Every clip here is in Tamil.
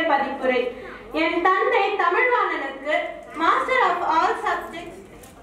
பதிப்புரை என் தந்தை தமிழ்வாணனுக்கு master of all subjects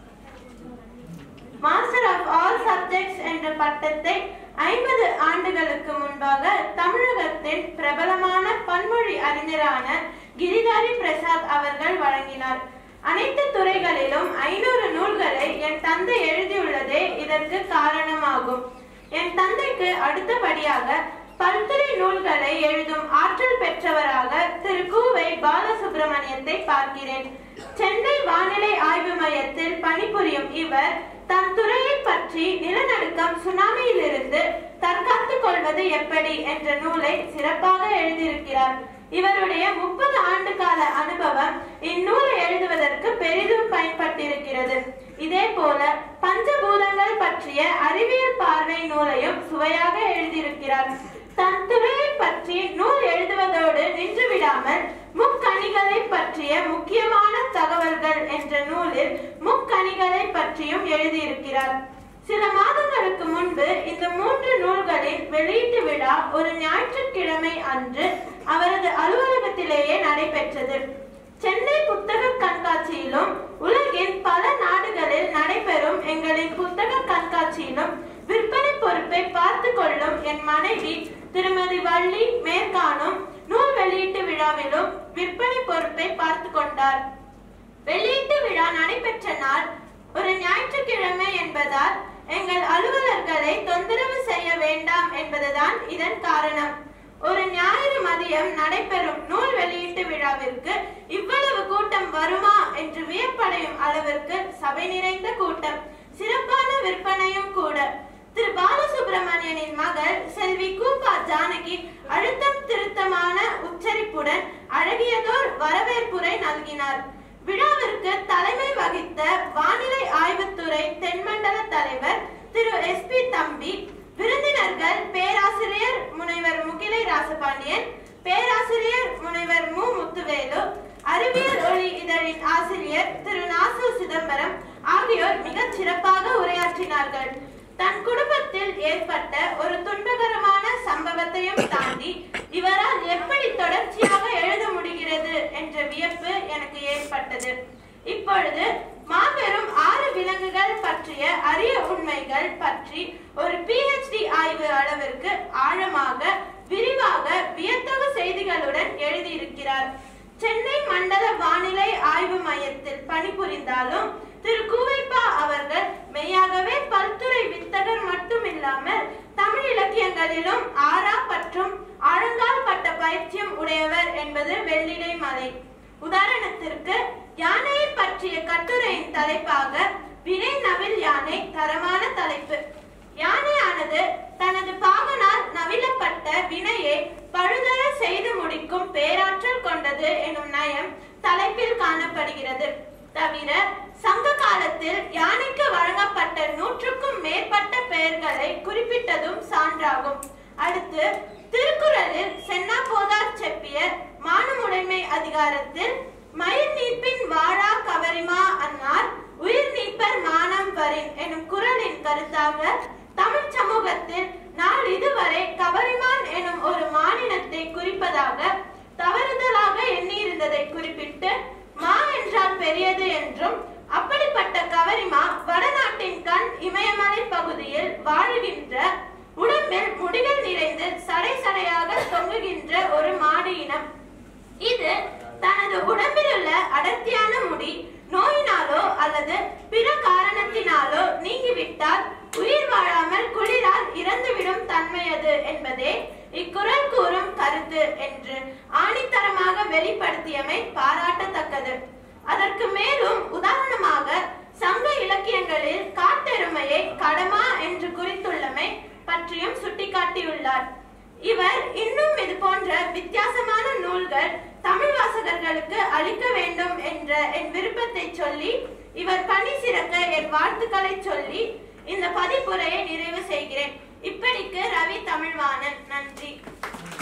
master of all subjects என்ற பட்டத்தை ஐம்பது ஆண்டுகளுக்கு முன்பாக தமிழகத்தின் பிரபலமான பன்மொழி அறிஞரான கிரிதாரி பிரசாத் அவர்கள் வழங்கினார் அனைத்து துறைகளிலும் ஐநூறு நூல்களை என் தந்தை எழுதியுள்ளதே இதற்கு காரணமாகும் என் தந்தைக்கு அடுத்தபடியாக பல்துறை நூல்களை எழுதும் ஆற்றல் பெற்றவராக திரு கூவை பாலசுப்பிரமணியத்தை பார்க்கிறேன் சென்னை வானிலை ஆய்வு மையத்தில் பணிபுரியும் இவர் தன் துறையை பற்றி நிலநடுக்கம் சுனாமியிலிருந்து தற்காத்துக் கொள்வது எப்படி என்ற நூலை சிறப்பாக எழுதியிருக்கிறார் இவருடைய முப்பது ஆண்டு கால அனுபவம் இந்நூலை எழுதுவதற்கு பெரிதும் பயன்பட்டிருக்கிறது இதே போல பஞ்சபூதங்கள் பற்றிய அறிவியல் பார்வை நூலையும் சுவையாக எழுதியிருக்கிறார் தன் துறையை பற்றி நூல் எழுதுவதோடு நின்று விடாமல் முக்கணிகளை பற்றிய முக்கியமான தகவல்கள் என்ற நூலில் முக்கணிகளை பற்றியும் எழுதியிருக்கிறார் சில மாதங்களுக்கு முன்பு இந்த மூன்று நூல்களின் வெளியீட்டு விழா ஒரு ஞாயிற்றுக்கிழமை அன்று அவரது அலுவலகத்திலேயே நடைபெற்றது சென்னை புத்தக கண்காட்சியிலும் உலகின் பல நாடுகளில் நடைபெறும் எங்களின் புத்தக கண்காட்சியிலும் விற்பனை பொறுப்பை பார்த்து கொள்ளும் என் மனைவி திருமதி வள்ளி மேற்காணும் நூல் வெளியீட்டு விழாவிலும் விற்பனை பொறுப்பை பார்த்து கொண்டார் வெளியீட்டு விழா நடைபெற்ற நாள் ஒரு ஞாயிற்றுக்கிழமை என்பதால் எங்கள் அலுவலர்களை தொந்தரவு செய்ய வேண்டாம் என்பதுதான் இதன் காரணம் ஒரு ஞாயிறு மதியம் நடைபெறும் நூல் வெளியீட்டு விழாவிற்கு இவ்வளவு கூட்டம் வருமா என்று வியப்படையும் அளவிற்கு சபை நிறைந்த கூட்டம் சிறப்பான விற்பனையும் கூட திரு பாலசுப்ரமணியனின் மகள் செல்வி கூப்பா ஜானகி அழுத்தம் திருத்தமான உச்சரிப்புடன் அழகியதோர் வரவேற்புரை நல்கினார் விழாவிற்கு தலைமை வகித்த வானிலை ஆய்வுத்துறை தென்மண்டல தலைவர் திரு எஸ் பி தம்பி விருந்தினர்கள் பேராசிரியர் முனைவர் முகிலை ராசபாண்டியன் பேராசிரியர் முனைவர் மு முத்துவேலு அறிவியல் ஒளி இதழின் ஆசிரியர் திரு நாசு சிதம்பரம் ஆகியோர் மிகச் சிறப்பாக உரையாற்றினார்கள் தன் குடும்பத்தில் ஏற்பட்ட ஒரு துன்பகரமான சம்பவத்தையும் தாண்டி இவரால் எப்படி தொடர்ச்சியாக எழுத முடிகிறது என்ற வியப்பு எனக்கு ஏற்பட்டது இப்பொழுது மாபெரும் ஆறு விலங்குகள் பற்றிய அரிய உண்மைகள் பற்றி ஒரு பிஹெச்டி ஆய்வு அளவிற்கு ஆழமாக விரிவாக வியத்தகு செய்திகளுடன் எழுதியிருக்கிறார் சென்னை மண்டல வானிலை ஆய்வு மையத்தில் பணிபுரிந்தாலும் திரு கூவைப்பா அவர்கள் மெய்யாகவே பல்துறை வித்தகர் மட்டுமில்லாமல் தமிழ் இலக்கியங்களிலும் ஆறா பற்றும் ஆழங்கால் பட்ட பயிற்சியும் உடையவர் என்பது வெள்ளிடை மலை உதாரணத்திற்கு யானையை பற்றிய கட்டுரையின் தலைப்பாக வினை நவில் யானை தரமான தலைப்பு யானையானது தனது பாகனால் நவிலப்பட்ட வினையை பழுதர செய்து முடிக்கும் பேராற்றல் கொண்டது எனும் நயம் தலைப்பில் காணப்படுகிறது தவிர சங்க காலத்தில் யானைக்கு வழங்கப்பட்ட நூற்றுக்கும் மேற்பட்ட பெயர்களை குறிப்பிட்டதும் சான்றாகும் அடுத்து திருக்குறளில் சென்னா போதார் செப்பிய மானமுடைமை அதிகாரத்தில் மயிர் நீப்பின் வாழா கவரிமா அன்னார் உயிர் நீப்பர் மானம் வரின் எனும் குறளின் கருத்தாக தமிழ் சமூகத்தில் நாள் இதுவரை கவரிமான் எனும் ஒரு மானினத்தை குறிப்பதாக தவறுதலாக எண்ணியிருந்ததை குறிப்பிட்டு மா என்றால் பெரியது என்றும் அப்படிப்பட்ட கவரிமா வடநாட்டின் கண் இமயமலை பகுதியில் வாழுகின்ற உடம்பில் முடிகள் நிறைந்து சடை சடையாக தொங்குகின்ற ஒரு மாடு இனம் இது தனது உடம்பில் உள்ள அடர்த்தியான முடி நோயினாலோ அல்லது பிற காரணத்தினாலோ நீங்கிவிட்டால் உயிர் வாழாமல் குளிரால் இறந்துவிடும் தன்மையது என்பதே இக்குறள் கூறும் கருத்து என்று ஆணித்தரமாக வெளிப்படுத்தியமை பாராட்டத்தக்கது அதற்கு மேலும் உதாரணமாக சங்க இலக்கியங்களில் காட்டெருமையை கடமா என்று குறித்துள்ளமை பற்றியும் சுட்டிக்காட்டியுள்ளார் இவர் இன்னும் இது போன்ற வித்தியாசமான நூல்கள் தமிழ் வாசகர்களுக்கு அளிக்க வேண்டும் என்ற என் விருப்பத்தை சொல்லி இவர் பணி சிறக்க என் வாழ்த்துக்களை சொல்லி இந்த பதிப்புரையை நிறைவு செய்கிறேன் இப்படிக்கு ரவி தமிழ்வாணன் நன்றி